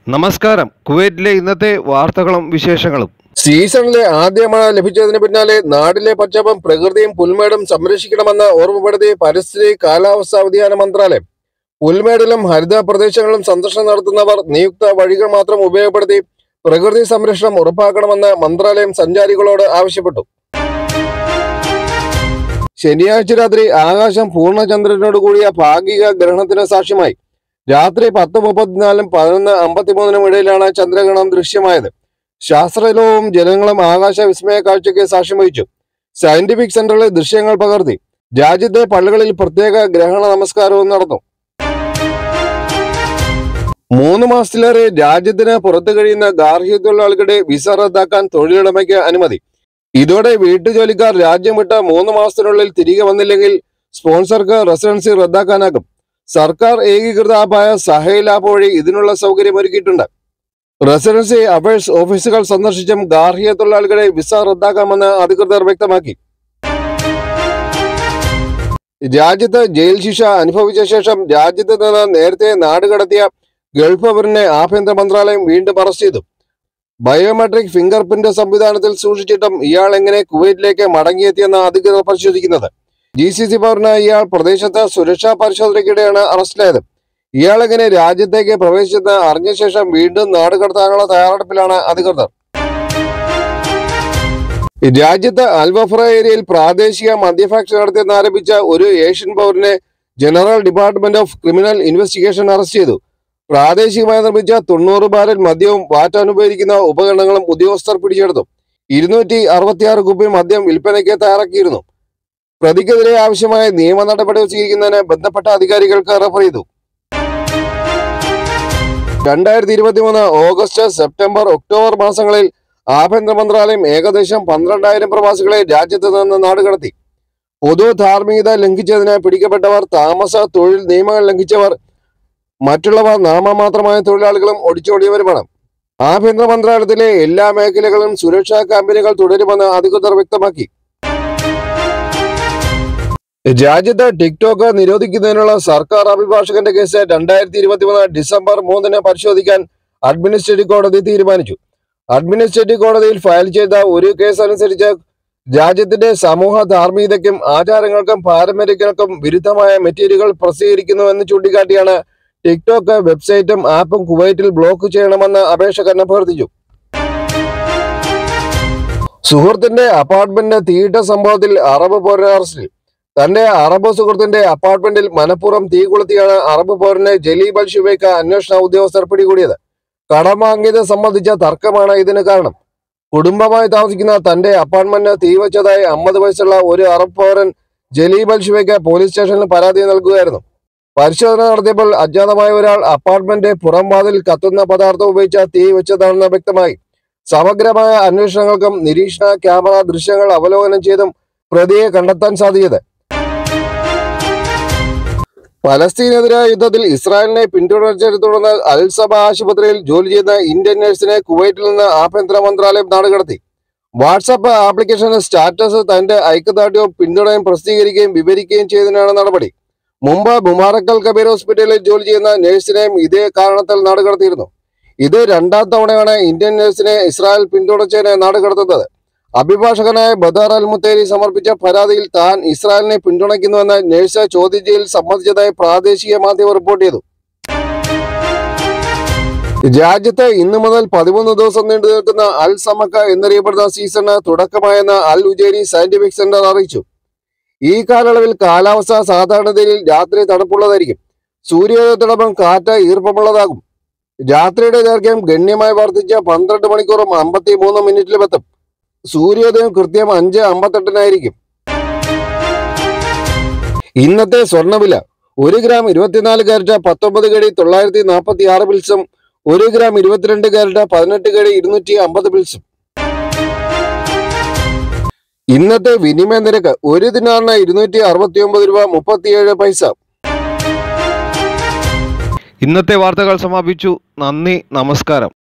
നമസ്കാരം കുവൈറ്റിലെ ഇന്നത്തെ വാർത്തകളും വിശേഷങ്ങളും സീസണിലെ ആദ്യ മഴ ലഭിച്ചതിന് പിന്നാലെ നാടിലെ പച്ചപ്പും പ്രകൃതിയും പുൽമേടും സംരക്ഷിക്കണമെന്ന് ഓർമ്മപ്പെടുത്തി പരിസ്ഥിതി കാലാവസ്ഥാ വ്യതിയാന മന്ത്രാലയം പുൽമേടിലും ഹരിത പ്രദേശങ്ങളിലും സന്ദർശനം നടത്തുന്നവർ നിയുക്ത വഴികൾ മാത്രം ഉപയോഗപ്പെടുത്തി പ്രകൃതി സംരക്ഷണം ഉറപ്പാക്കണമെന്ന് മന്ത്രാലയം സഞ്ചാരികളോട് ആവശ്യപ്പെട്ടു ശനിയാഴ്ച രാത്രി ആകാശം പൂർണ്ണചന്ദ്രനോട് കൂടിയ ഭാഗിക ഗ്രഹണത്തിന് സാക്ഷ്യമായി രാത്രി പത്ത് മുപ്പത്തിനാലും പതിനൊന്ന് അമ്പത്തിമൂന്നിനും ഇടയിലാണ് ചന്ദ്രഗ്രഹണം ദൃശ്യമായത് ശാസ്ത്രലോകവും ജനങ്ങളും ആകാശ വിസ്മയ കാഴ്ചയ്ക്ക് സാക്ഷ്യം വഹിച്ചു സയന്റിഫിക് സെന്ററിലെ ദൃശ്യങ്ങൾ പകർത്തി രാജ്യത്തെ പള്ളികളിൽ പ്രത്യേക ഗ്രഹണ നമസ്കാരവും നടന്നു മൂന്ന് മാസത്തിലേറെ രാജ്യത്തിന് പുറത്തു കഴിയുന്ന ഗാർഹിക തൊഴിലാളികളുടെ വിസ റദ്ദാക്കാൻ തൊഴിലുടമയ്ക്ക് അനുമതി ഇതോടെ വീട്ടുജോലിക്കാർ രാജ്യം വിട്ട് മൂന്ന് മാസത്തിനുള്ളിൽ തിരികെ വന്നില്ലെങ്കിൽ സ്പോൺസർക്ക് റെസിഡൻസി റദ്ദാക്കാനാകും സർക്കാർ ഏകീകൃത ആപ്പായ സഹൈൽ ആപ്പ് വഴി ഇതിനുള്ള സൗകര്യം ഒരുക്കിയിട്ടുണ്ട് റെസിഡൻസി അഫയേഴ്സ് ഓഫീസുകൾ സന്ദർശിച്ചും ഗാർഹിക തൊഴിലാളികളെ വിസ റദ്ദാക്കാമെന്ന് അധികൃതർ വ്യക്തമാക്കി രാജ്യത്ത് ജയിൽ ശിക്ഷ അനുഭവിച്ച ശേഷം രാജ്യത്ത് നിന്ന് നേരത്തെ നാടുകടത്തിയ ഗൾഫ് പൗരനെ ആഭ്യന്തര മന്ത്രാലയം വീണ്ടും അറസ്റ്റ് ചെയ്തു ബയോമെട്രിക് ഫിംഗർ പ്രിന്റ് സംവിധാനത്തിൽ സൂക്ഷിച്ചിട്ടും ഇയാൾ എങ്ങനെ കുവൈറ്റിലേക്ക് മടങ്ങിയെത്തിയെന്ന് അധികൃതർ പരിശോധിക്കുന്നത് ജി സി സി പൗരനായ ഇയാൾ പ്രദേശത്ത് സുരക്ഷാ പരിശോധനയ്ക്കിടെയാണ് അറസ്റ്റിലായത് ഇയാൾ എങ്ങനെ രാജ്യത്തേക്ക് പ്രവേശിച്ചെന്ന് അറിഞ്ഞ ശേഷം വീണ്ടും നാട് കടത്താനുള്ള തയ്യാറെടുപ്പിലാണ് അധികൃതർ രാജ്യത്ത് അൽവഫ്ര ഏരിയയിൽ പ്രാദേശിക മദ്യ ഫാക്ടറി നടത്തിയെന്ന് ആരോപിച്ച ഒരു ഏഷ്യൻ പൗരനെ general department of criminal investigation arrest ചെയ്തു പ്രാദേശികമായി നിർമ്മിച്ച തൊണ്ണൂറ് ബാരൽ മദ്യവും വാറ്റാൻ ഉപയോഗിക്കുന്ന ഉപകരണങ്ങളും ഉദ്യോഗസ്ഥർ പിടിച്ചെടുത്തു ഇരുന്നൂറ്റി അറുപത്തിയാറ് കുപ്പി മദ്യം വിൽപ്പനയ്ക്ക് തയ്യാറാക്കിയിരുന്നു പ്രതിക്കെതിരെ ആവശ്യമായ നിയമ നടപടി സ്വീകരിക്കുന്നതിന് ബന്ധപ്പെട്ട അധികാരികൾക്ക് റഫർ ചെയ്തു രണ്ടായിരത്തി ഇരുപത്തിമൂന്ന് ഓഗസ്റ്റ് സെപ്റ്റംബർ ഒക്ടോബർ മാസങ്ങളിൽ ആഭ്യന്തര മന്ത്രാലയം ഏകദേശം പന്ത്രണ്ടായിരം പ്രവാസികളെ രാജ്യത്ത് നിന്ന് നാടുകടത്തി പൊതു ധാർമ്മികത ലംഘിച്ചതിന് പിടിക്കപ്പെട്ടവർ താമസ തൊഴിൽ നിയമങ്ങൾ ലംഘിച്ചവർ മറ്റുള്ളവർ നാമമാത്രമായ തൊഴിലാളികളും ഒടിച്ചോടിയവരുമാണ് ആഭ്യന്തര മന്ത്രാലയത്തിലെ എല്ലാ മേഖലകളിലും സുരക്ഷാ ക്യാമ്പയിനുകൾ തുടരുമെന്ന് അധികൃതർ വ്യക്തമാക്കി രാജ്യത്ത് ടിക്ടോക്ക് നിരോധിക്കുന്നതിനുള്ള സർക്കാർ അഭിഭാഷകന്റെ കേസ് രണ്ടായിരത്തി ഇരുപത്തിമൂന്ന് ഡിസംബർ മൂന്നിന് പരിശോധിക്കാൻ അഡ്മിനിസ്ട്രേറ്റീവ് കോടതി തീരുമാനിച്ചു അഡ്മിനിസ്ട്രേറ്റീവ് കോടതിയിൽ ഫയൽ ചെയ്ത ഒരു കേസ് അനുസരിച്ച് രാജ്യത്തിന്റെ സമൂഹ ധാർമ്മികതയ്ക്കും ആചാരങ്ങൾക്കും പാരമ്പര്യങ്ങൾക്കും വിരുദ്ധമായ മെറ്റീരിയലുകൾ പ്രസിദ്ധീകരിക്കുന്നുവെന്ന് ചൂണ്ടിക്കാട്ടിയാണ് ടിക്ടോക്ക് വെബ്സൈറ്റും ആപ്പും കുവൈറ്റിൽ ബ്ലോക്ക് ചെയ്യണമെന്ന് അപേക്ഷകൻ അഭ്യർത്ഥിച്ചു സുഹൃത്തിന്റെ അപ്പാർട്ട്മെന്റ് തീയിട്ട സംഭവത്തിൽ അറബ് പൗരൻ അറസ്റ്റിൽ തന്റെ അറബ് സുഹൃത്തിന്റെ അപ്പാർട്ട്മെന്റിൽ മനഃപൂർവ്വം തീ കൊളുത്തിയാണ് അറബ് പൗരനെ ജലീബ് അൽ ഷുബൈക്ക് അന്വേഷണ ഉദ്യോഗസ്ഥർ പിടികൂടിയത് കടം വാങ്ങിയത് സംബന്ധിച്ച തർക്കമാണ് ഇതിന് കാരണം കുടുംബമായി താമസിക്കുന്ന തന്റെ അപ്പാർട്ട്മെന്റ് തീവച്ചതായി അമ്പത് വയസ്സുള്ള ഒരു അറബ് പൗരൻ ജലീബ് അൽ ഷുബൈക്ക് പോലീസ് സ്റ്റേഷനിൽ പരാതി നൽകുകയായിരുന്നു പരിശോധന നടത്തിയപ്പോൾ അജ്ഞാതമായ ഒരാൾ അപ്പാർട്ട്മെന്റ് പുറം വാതിൽ കത്തുന്ന പദാർത്ഥം ഉപയോഗിച്ച് തീ വെച്ചതാണെന്ന് വ്യക്തമായി സമഗ്രമായ അന്വേഷണങ്ങൾക്കും നിരീക്ഷണ ക്യാമറ ദൃശ്യങ്ങൾ അവലോകനം ചെയ്തും പ്രതിയെ കണ്ടെത്താൻ സാധിച്ചത് പലസ്തീനെതിരായ യുദ്ധത്തിൽ ഇസ്രായേലിനെ പിന്തുണച്ചതിനെ തുടർന്ന് അൽസബ ആശുപത്രിയിൽ ജോലി ചെയ്യുന്ന ഇന്ത്യൻ നഴ്സിനെ കുവൈറ്റിൽ നിന്ന് ആഭ്യന്തര മന്ത്രാലയം നാടുകടത്തി വാട്സാപ്പ് ആപ്ലിക്കേഷൻ സ്റ്റാറ്റസ് തന്റെ ഐക്യദാർഢ്യവും പിന്തുണയും പ്രസിദ്ധീകരിക്കുകയും വിവരിക്കുകയും ചെയ്തതിനാണ് നടപടി മുമ്പ് ബുമാറക്കൽ കബീർ ഹോസ്പിറ്റലിൽ ജോലി ചെയ്യുന്ന നഴ്സിനെയും ഇതേ കാരണത്താൽ നാടുകടത്തിയിരുന്നു ഇത് രണ്ടാം തവണയാണ് ഇന്ത്യൻ നഴ്സിനെ ഇസ്രായേൽ പിന്തുണച്ചതിനെ നാടുകടത്തുന്നത് അഭിഭാഷകനായ ബദാർ അൽ മുത്തേരി സമർപ്പിച്ച പരാതിയിൽ താൻ ഇസ്രായേലിനെ പിന്തുണയ്ക്കുന്നുവെന്ന് നഴ്സ് ചോദ്യം ചെയ്യൽ സമ്മതിച്ചതായി പ്രാദേശിക മാധ്യമം റിപ്പോർട്ട് ചെയ്തു രാജ്യത്ത് ഇന്നു മുതൽ പതിമൂന്ന് ദിവസം നീണ്ടു നിൽക്കുന്ന അൽ സമക്ക എന്നറിയപ്പെടുന്ന സീസണ് തുടക്കമായെന്ന് അൽ ഉജേരി സയന്റിഫിക് സെന്റർ അറിയിച്ചു ഈ കാലയളവിൽ കാലാവസ്ഥ സാധാരണതയിൽ രാത്രി തണുപ്പുള്ളതായിരിക്കും സൂര്യോദയത്തോടൊപ്പം കാറ്റ് ഈർപ്പമുള്ളതാകും രാത്രിയുടെ ദൈർഘ്യം ഗണ്യമായി വർദ്ധിച്ച പന്ത്രണ്ട് മണിക്കൂറും അമ്പത്തി മൂന്ന് മിനിറ്റിലും എത്തും സൂര്യോദയം കൃത്യം അഞ്ച് അമ്പത്തെട്ടിനായിരിക്കും ഇന്നത്തെ സ്വർണ്ണവില ഒരു ഗ്രാം ഇരുപത്തിനാല് കാരറ്റ് പത്തൊമ്പത് കടി തൊള്ളായിരത്തി നാൽപ്പത്തി ആറ് പിൽസും ഒരു ഗ്രാം ഇരുപത്തിരണ്ട് കാരറ്റ് പതിനെട്ട് കടി ഇരുന്നൂറ്റി അമ്പത് പിൽസും ഇന്നത്തെ വിനിമയ നിരക്ക് ഒരു ദിനാറിന് ഇരുന്നൂറ്റി അറുപത്തി ഒമ്പത് രൂപ മുപ്പത്തിയേഴ് പൈസ ഇന്നത്തെ വാർത്തകൾ സമാപിച്ചു നന്ദി നമസ്കാരം